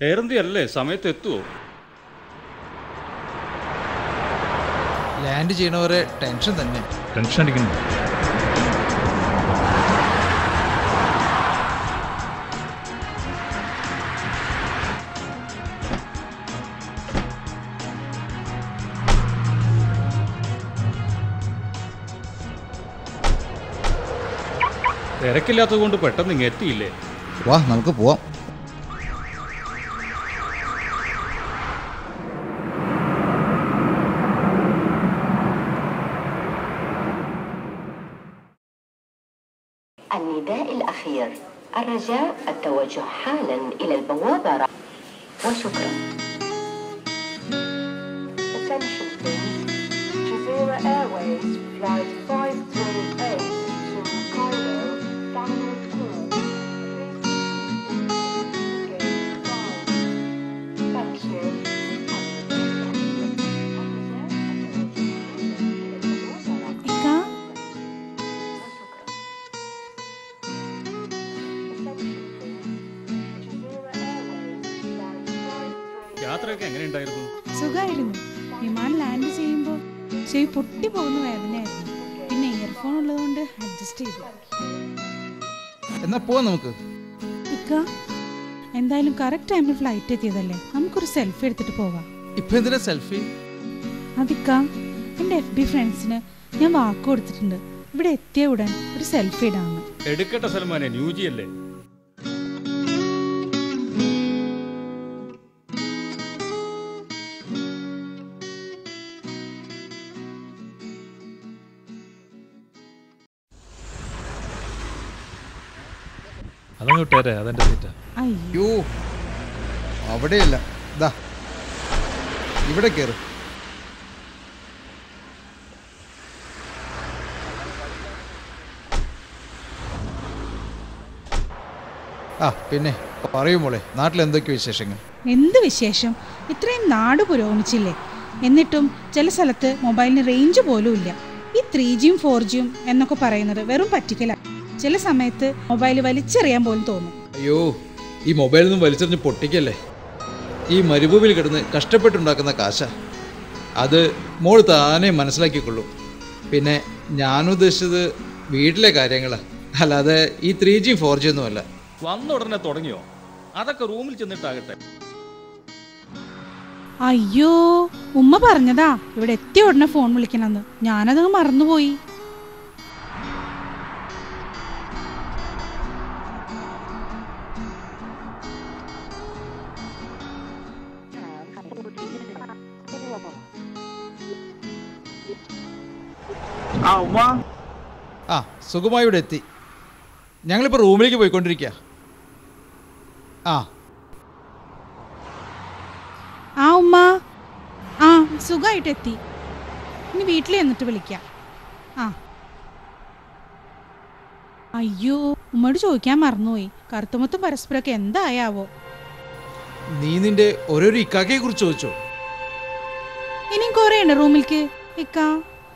Air India അല്ലേ സമയത്ത് എത്തുമോ ലാൻഡ് ചെയ്യണവരെ ടെൻഷൻ തന്നെ ടെൻഷൻ അടിക്കുന്നു തിരക്കില്ലാത്തത് കൊണ്ട് പെട്ടെന്ന് ഇങ്ങ് എത്തിയില്ലേ വാ നമുക്ക് പോവാം النداء الأخير الرجاء التوجه حالا إلى البوابة وشكرا Attention please. Jazeera Airways flight 538 to Cairo, final call. Gate 5. Thank you. ഇക്കാ യാത്രയൊക്കെ എങ്ങനെയുണ്ടായിരുന്നു സുഖമായിരുന്നു വിമാനം ലാൻഡ് ചെയ്യുമ്പോൾ ചെവി പൊട്ടി പോകുന്ന വേദനയായിരുന്നു പിന്നെ ഇയർഫോൺ ഉള്ളതുകൊണ്ട് അഡ്ജസ്റ്റ് ചെയ്തു എന്നാ പോവാം നമുക്ക് ഇക്ക എന്തായാലും കറക്റ്റ് ടൈമിൽ ഫ്ലൈറ്റ് എത്തിയതല്ലേ നമുക്കൊരു സെൽഫി എടുത്തിട്ട് പോവാം ഇപ്പൊ എന്തിനാ സെൽഫി അതിക്ക എൻ്റെ എഫ് ബി ഫ്രണ്ട്സിന് ഞാൻ വാക്ക് കൊടുത്തിട്ടുണ്ട് ഇവിടെ എത്തിയ ഉടൻ ഒരു സെൽഫി ഇടാമെന്ന് എടുക്കട്ടെ സൽമാനെ ന്യൂജി അല്ലേ അതങ്ങ് വിട്ടേരെ അതെന്റെ സീറ്റാ അയ്യോ യോ അവിടെയല്ല ദാ ഇവിടെ കയറ് ആ പിന്നെ പറയൂ മോളെ നാട്ടിൽ എന്തൊക്കെയോ വിശേഷങ്ങൾ എന്ത് വിശേഷം ഇത്രയും നാട് പുരോഗമിച്ചില്ലേ എന്നിട്ടും ചില സ്ഥലത്ത് മൊബൈലിന് റേഞ്ച് പോലും ഇല്ല ഈ ത്രീ ജിയും ഫോർ ജിയും എന്നൊക്കെ പറയുന്നത് വെറും പറ്റിക്കല ചില സമയത്ത് മൊബൈൽ വലിച്ചെറിയാൻ പോലും തോന്നും അയ്യോ ഈ മൊബൈലിൽ നിന്ന് വലിച്ചെറിഞ്ഞ് പൊട്ടിക്കല്ലേ ഈ മരുഭൂമിയിൽ കിടന്ന് കഷ്ടപ്പെട്ടുണ്ടാക്കുന്ന കാശ അത് മോൾ താനെ മനസ്സിലാക്കിക്കൊള്ളൂ പിന്നെ ഞാൻ ഉദ്ദേശിച്ചത് വീട്ടിലെ കാര്യങ്ങളാണ് അല്ലാതെ ഈ ത്രീ ജി ഫോർ ജി ഒന്നുമല്ല വന്ന ഉടനെ തുടങ്ങിയോ അതൊക്കെ റൂമിൽ ചെന്നിട്ടാകട്ടെ അയ്യോ ഉമ്മ പറഞ്ഞതാ ഇവിടെ എത്തിയ ഉടനെ ഫോൺ വിളിക്കണമെന്ന് ഞാനതങ്ങ് മറന്നുപോയി ആ സുഖമായി ഇവിടെ എത്തി ഞങ്ങളിപ്പോൾ റൂമിലേക്ക് പോയിക്കൊണ്ടിരിക്കുക ആ ആ ഉമ്മ ആ സുഖമായിട്ട് എത്തി ഇനി വീട്ടിൽ എന്നിട്ട് വിളിക്കാം ആ അയ്യോ ഉമ്മയോട് ചോദിക്കാൻ മറന്നുപോയി കറുത്തുമൊത്തും പരസ്പരമൊക്കെ എന്തായാവോ നീ നിന്റെ ഓരോരോ ഇക്കാക്കയെ കുറിച്ച് ചോദിച്ചോ ഇനിയും കുറേ ഉണ്ട് റൂമിലേക്ക് ഇക്കാ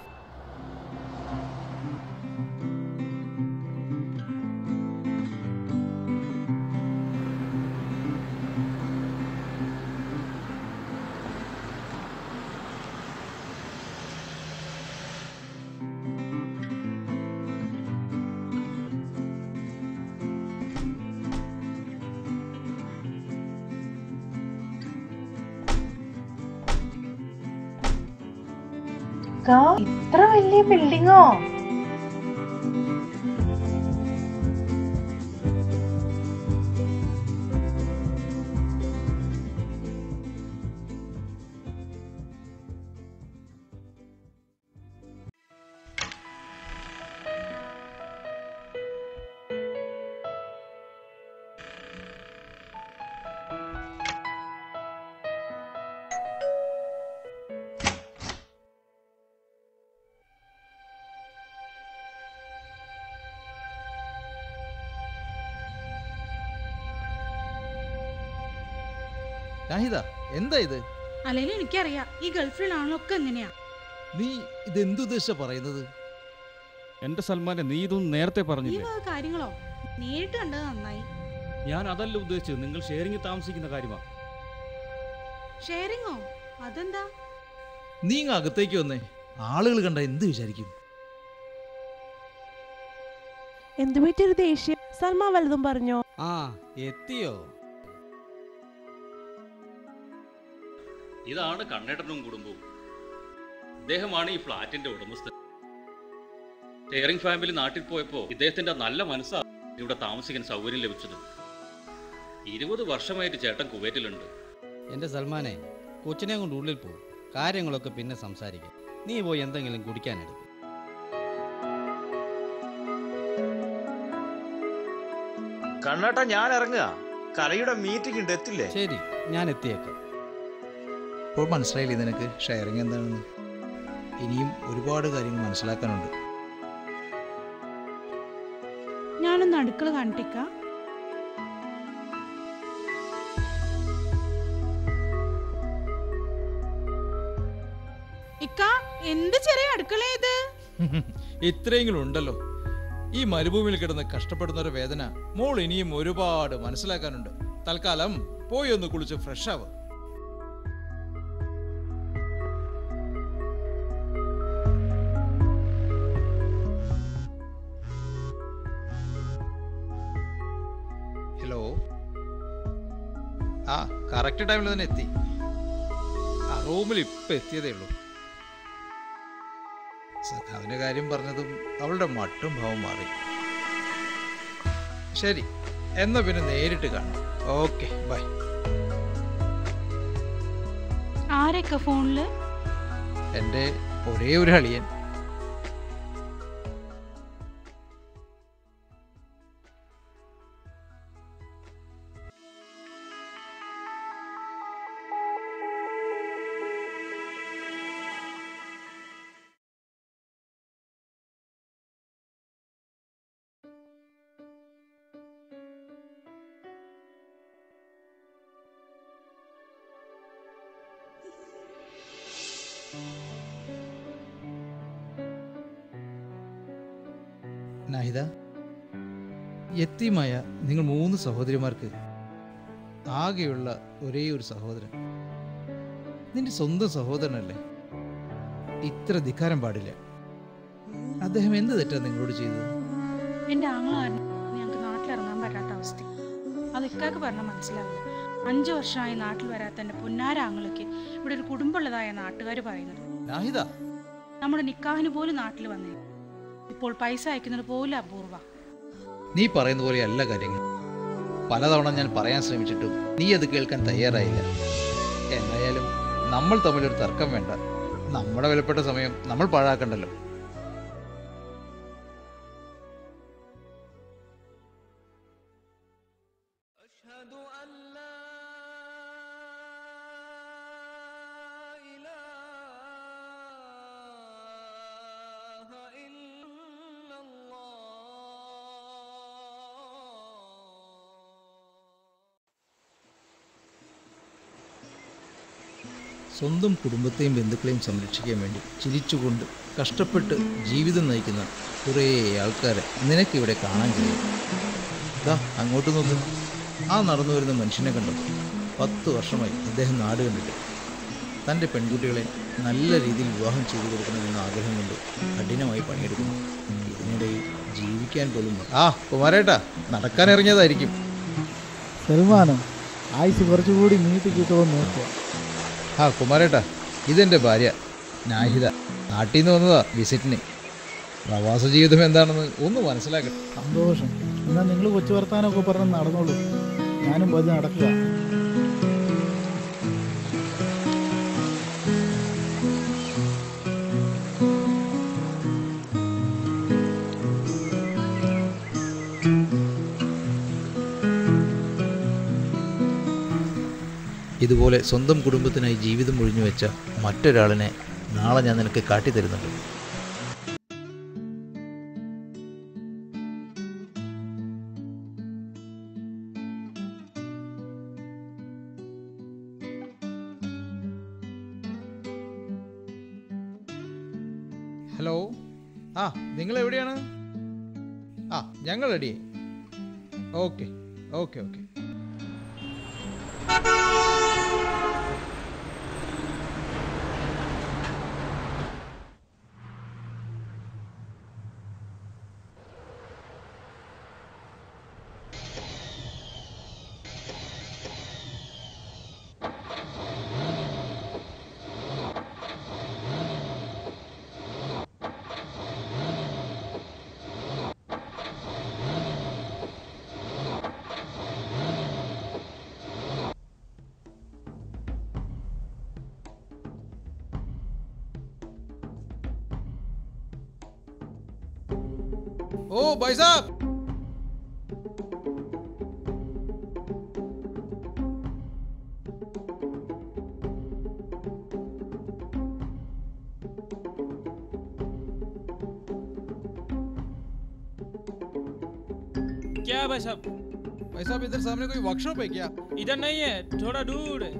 ഇത്ര വലിയ ബിൽഡിങ്ങോ നാഹിദ എന്താ ഇത് അല്ലെങ്കിൽ എനിക്കറിയാം ഈ ഗൾഫിലാണല്ലോ ഒക്കെ എങ്ങനെയാ നീ ഇതെന്തുദ്ദേശ പറയുന്നത് എന്റെ സൽമാനെ നീ ഇതൊന്നും നേരത്തെ ഈ പറഞ്ഞില്ലേ വക കാര്യങ്ങളോ നേരിട്ട് കണ്ടത് നന്നായി ഞാൻ അതല്ല ഉദ്ദേശിച്ചത് നിങ്ങൾ ഷെയറിംഗ് താമസിക്കുന്ന കാര്യമാണ് ഷെയറിങ്ങോ അതെന്താ നീ ഇങ്ങ് അകത്തേക്ക് വന്നേ ആളുകൾ കണ്ട എന്ത് വിചാരിക്കും എന്തു പറ്റിയൊരു ദേഷ്യം സൽമാൻ വല്ലതും പറഞ്ഞോ ആ എത്തിയോ ഇതാണ് കണ്ണേട്ടനും കുടുംബവും ഇദ്ദേഹമാണ് ഈ ഫ്ലാറ്റിന്റെ ഉടമസ്ഥൻ ഷെയറിംഗ് ഫാമിലി നാട്ടിൽ പോയപ്പോ ഇദ്ദേഹത്തിന്റെ നല്ല മനസ്സാ ഇവിടെ താമസിക്കാൻ സൗകര്യം ലഭിച്ചത് ഇരുപത് വർഷമായിട്ട് ചേട്ടൻ കുവൈറ്റിലുണ്ട് എൻ്റെ സൽമാനെ കൊച്ചിനെ കൊണ്ട് ഉള്ളിൽ പോകും കാര്യങ്ങളൊക്കെ പിന്നെ സംസാരിക്കാം നീ പോയി എന്തെങ്കിലും കുടിക്കാനെടുക്കും കണ്ണേട്ടാ ഞാൻ ഇറങ്ങുക കലയുടെ മീറ്റിംഗ് ഉണ്ട് എത്തില്ലേ ശരി ഞാൻ എത്തിയേക്കാം ഇപ്പോൾ മനസ്സിലായില്ലേ നിനക്ക് ഷെയറിങ് എന്താണെന്ന് ഇനിയും ഒരുപാട് കാര്യങ്ങൾ മനസ്സിലാക്കാനുണ്ട് ഞാനൊന്ന് അടുക്കള കണ്ടിക്ക ഇക്ക എന്ത് ചെറിയ അടുക്കള ഇത് ഇത്രയെങ്കിലും ഉണ്ടല്ലോ ഈ മരുഭൂമിയിൽ കിടന്ന് കഷ്ടപ്പെടുന്നവരുടെ വേദന മോൾ ഇനിയും ഒരുപാട് മനസ്സിലാക്കാനുണ്ട് തൽക്കാലം പോയി ഒന്ന് കുളിച്ച് ഫ്രഷ് ആവുക ഹലോ ആ കറക്റ്റ് ടൈമിൽ തന്നെ എത്തി ആ റൂമിൽ ഇപ്പം എത്തിയതേ ഉള്ളൂ സഖാവിന്റെ കാര്യം പറഞ്ഞതും അവളുടെ മട്ടും ഭാവം മാറി ശരി എന്നാ പിന്നെ നേരിട്ട് കാണാം ഓക്കെ ബൈ ആരൊക്കെ ഫോണില് എൻ്റെ ഒരേ ഒരു അളിയൻ നാഹിദ യത്തീമായ നിങ്ങൾ മൂന്ന് സഹോദരിമാർക്ക് ആകെയുള്ള ഒരേ ഒരു സഹോദരൻ നിന്റെ സ്വന്തം സഹോദരനല്ലേ ഇത്ര ധിക്കാരം പാടില്ല അദ്ദേഹം എന്ത് തെറ്റാ നിങ്ങളോട് ചെയ്തത് എന്റെ ആങ്ങളാരൻ ഞങ്ങൾക്ക് നാട്ടിലിറങ്ങാൻ പറ്റാത്ത അവസ്ഥ അത് ഇക്കാക്ക് പറഞ്ഞാൽ മനസ്സിലാവില്ല അഞ്ചു വർഷമായി നാട്ടിൽ വരാത്ത എൻ്റെ പുന്നാര ആങ്ങളൊക്കെ ഇവിടെ ഒരു കുടുംബമുള്ളതായ നാട്ടുകാർ പറയുന്നത് നാഹിദ നമ്മുടെ നിക്കാഹിന് പോലും നാട്ടിൽ വന്നില്ല ഇപ്പോൾ പൈസ അയക്കുന്നത് പോലും അപൂർവ നീ പറയുന്ന പോലെ അല്ല കാര്യങ്ങൾ പലതവണ ഞാൻ പറയാൻ ശ്രമിച്ചിട്ടും നീ അത് കേൾക്കാൻ തയ്യാറായില്ല എന്തായാലും നമ്മൾ തമ്മിലൊരു തർക്കം വേണ്ട നമ്മുടെ വിലപ്പെട്ട സമയം നമ്മൾ പാഴാക്കണ്ടല്ലോ സ്വന്തം കുടുംബത്തെയും ബന്ധുക്കളെയും സംരക്ഷിക്കാൻ വേണ്ടി ചിരിച്ചുകൊണ്ട് കഷ്ടപ്പെട്ട് ജീവിതം നയിക്കുന്ന കുറേ ആൾക്കാരെ നിനക്കിവിടെ കാണാൻ കഴിയും ദാ അങ്ങോട്ട് നോക്ക് ആ നടന്നു വരുന്ന മനുഷ്യനെ കണ്ടോ പത്ത് വർഷമായി അദ്ദേഹം നാട് കണ്ടിട്ട് തൻ്റെ പെൺകുട്ടികളെ നല്ല രീതിയിൽ വിവാഹം ചെയ്തു കൊടുക്കണമെന്ന ആഗ്രഹം കൊണ്ട് കഠിനമായി പണിയെടുക്കുന്നു ഇതിനിടയിൽ ജീവിക്കാൻ പോലും മ- ആ കുമാരേട്ടാ നടക്കാൻ ഇറങ്ങിയതായിരിക്കും സൽമാനം ആയുസ് കുറച്ചുകൂടി നീട്ടി കിട്ടുമെന്ന് നോക്കുക ആ കുമാരേട്ടാ ഇതെൻ്റെ ഭാര്യ നാഹിദ നാട്ടിൽ നിന്ന് വന്നതാ വിസിറ്റിന് പ്രവാസ ജീവിതം എന്താണെന്ന് ഒന്ന് മനസ്സിലാക്കട്ടെ സന്തോഷം എന്നാൽ നിങ്ങൾ കൊച്ചു വർത്താനമൊക്കെ പറഞ്ഞ് നടന്നോളൂ ഞാനും പതി നടക്കുക ഇതുപോലെ സ്വന്തം കുടുംബത്തിനായി ജീവിതം ഒഴിഞ്ഞു വെച്ച മറ്റൊരാളിനെ നാളെ ഞാൻ നിനക്ക് കാട്ടിത്തരുന്നുണ്ട് ഹലോ ആ നിങ്ങൾ എവിടെയാണ് ആ ഞങ്ങൾ റെഡി ഓക്കെ ഓക്കെ ഓക്കെ ഓ ഭായ് സാബ് क्या है भाई साहब भाई साहब इधर सामने कोई वर्कशॉप है क्या इधर नहीं है थोड़ा दूर है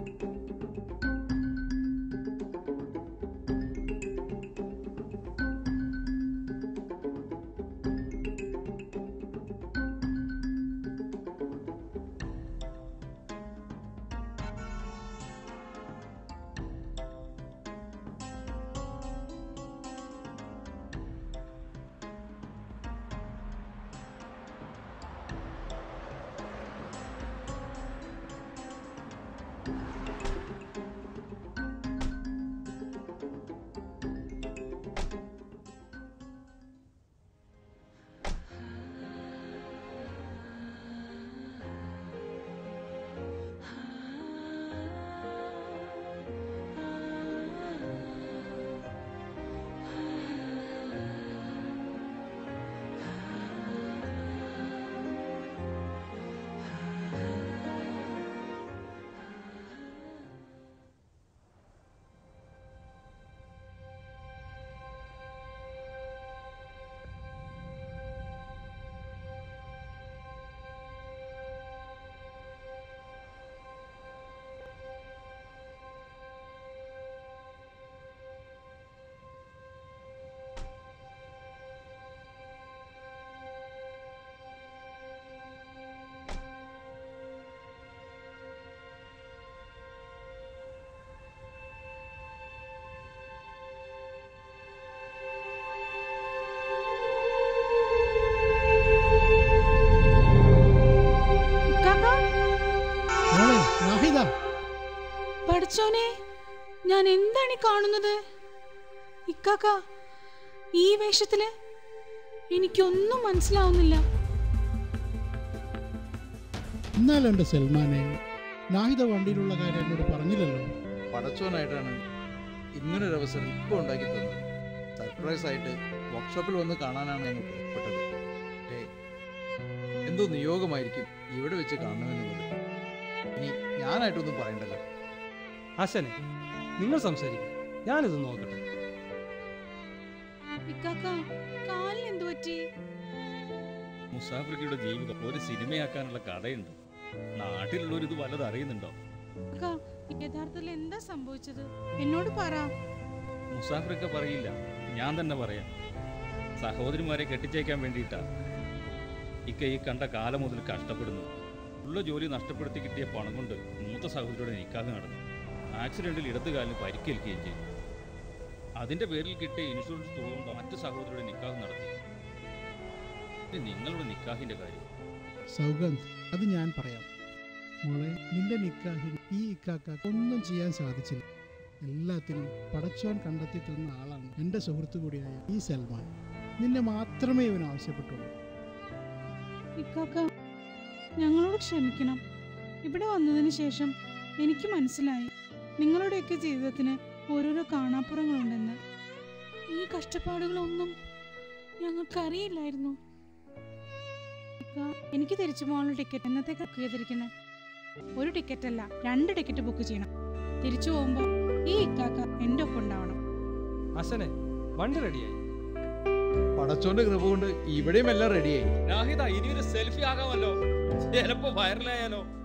മോളെ നാഹിദ പഠിച്ചോനെ ഞാൻ എന്താണ് ഈ കാണുന്നത് ഇക്കാക്ക ഈ വേഷത്തില് എനിക്കൊന്നും മനസ്സിലാവുന്നില്ല എന്നാലും എൻ്റെ സൽമാനെ നാഹിദ വണ്ടിയിലുള്ള കാര്യം എന്നോട് പറഞ്ഞില്ലല്ലോ പടച്ചോനായിട്ടാണ് ഇങ്ങനൊരു അവസരം ഇപ്പോൾ ഉണ്ടാക്കി തന്നത് സർപ്രൈസ് ആയിട്ട് വർക്ക്ഷോപ്പിൽ വന്ന് കാണാനാണ് ഞങ്ങൾ പുറപ്പെട്ടത് ഏ എന്തോ നിയോഗമായിരിക്കും ഇവിടെ വെച്ച് കാണണമെന്നുള്ളത് ഇനി ഞാനായിട്ടൊന്നും പറയണ്ടല്ലോ ഹസനെ നിങ്ങൾ സംസാരിക്കും ഞാനിത് നോക്കട്ടെ ഇക്കാക്ക കാലിന് എന്തു പറ്റി മുസാഫിർക്കയുടെ ജീവിതം ഒരു സിനിമയാക്കാനുള്ള കഥയുണ്ട് നാട്ടിലുള്ളവർ ഇത് വല്ലത് അറിയുന്നുണ്ടോ ഇക്കാ, യഥാർത്ഥത്തിൽ എന്താ സംഭവിച്ചത് എന്നോട് പറ മുസാഫിർക്ക പറയില്ല ഞാൻ തന്നെ പറയാം സഹോദരിമാരെ കെട്ടിച്ചേക്കാൻ വേണ്ടിയിട്ടാ ഇക്ക ഈ കണ്ട കാലം മുതൽ കഷ്ടപ്പെടുന്നു ഉള്ള ജോലി നഷ്ടപ്പെടുത്തി കിട്ടിയ പണം കൊണ്ട് മൂത്ത സഹോദരിയുടെ നിക്കാഹ് നടന്നു ആക്സിഡന്റിൽ ഇടത് കാലിന് പരിക്കേൽക്കുകയും ചെയ്തു അതിന്റെ പേരിൽ കിട്ടിയ ഇൻഷുറൻസ് തുക കൊണ്ട് മറ്റു സഹോദരിയുടെ നിക്കാഹ് നടത്തി ഇനി നിങ്ങളുടെ നിക്കാഹിന്റെ കാര്യം സൗഗന്ധ് അത് ഞാൻ പറയാം മോളെ നിന്റെ നിക്കാഹിൽ ഈ ഇക്കാക്ക ഒന്നും ചെയ്യാൻ സാധിച്ചില്ല എല്ലാത്തിനും പടച്ചോൻ കണ്ടെത്തി തന്ന ആളാണ് എൻ്റെ സുഹൃത്തു കൂടിയായ ഈ സൽമാൻ നിന്നെ മാത്രമേ ഇവൻ ആവശ്യപ്പെട്ടുള്ളൂ ഇക്കാക്ക ഞങ്ങളോട് ക്ഷമിക്കണം ഇവിടെ വന്നതിന് ശേഷം എനിക്ക് മനസ്സിലായി നിങ്ങളുടെയൊക്കെ ജീവിതത്തിന് ഓരോരോ കാണാപ്പുറങ്ങളുണ്ടെന്ന് ഈ കഷ്ടപ്പാടുകളൊന്നും ഞങ്ങൾക്കറിയില്ലായിരുന്നു ഇക്ക, എനിക്ക് തിരിച്ചു പോകാനുള്ള ടിക്കറ്റ് എന്നത്തേക്ക് ബുക്ക് ചെയ്തിരിക്കുന്നത് ഒരു ടിക്കറ്റ് അല്ല രണ്ട് ടിക്കറ്റ് ബുക്ക് ചെയ്യണം തിരിച്ചു പോകുമ്പോൾ ഈ ഇക്കാക്ക എൻ്റെ ഒപ്പം ഉണ്ടാവണം ഹസനെ വണ്ടി റെഡിയായി പടച്ചോന്റെ കൃപ കൊണ്ട് ഇവിടെയും എല്ലാം റെഡിയായി രാഹിത ഇനിയൊരു സെൽഫി ആകാമല്ലോ ചിലപ്പോ വൈറലായാലോ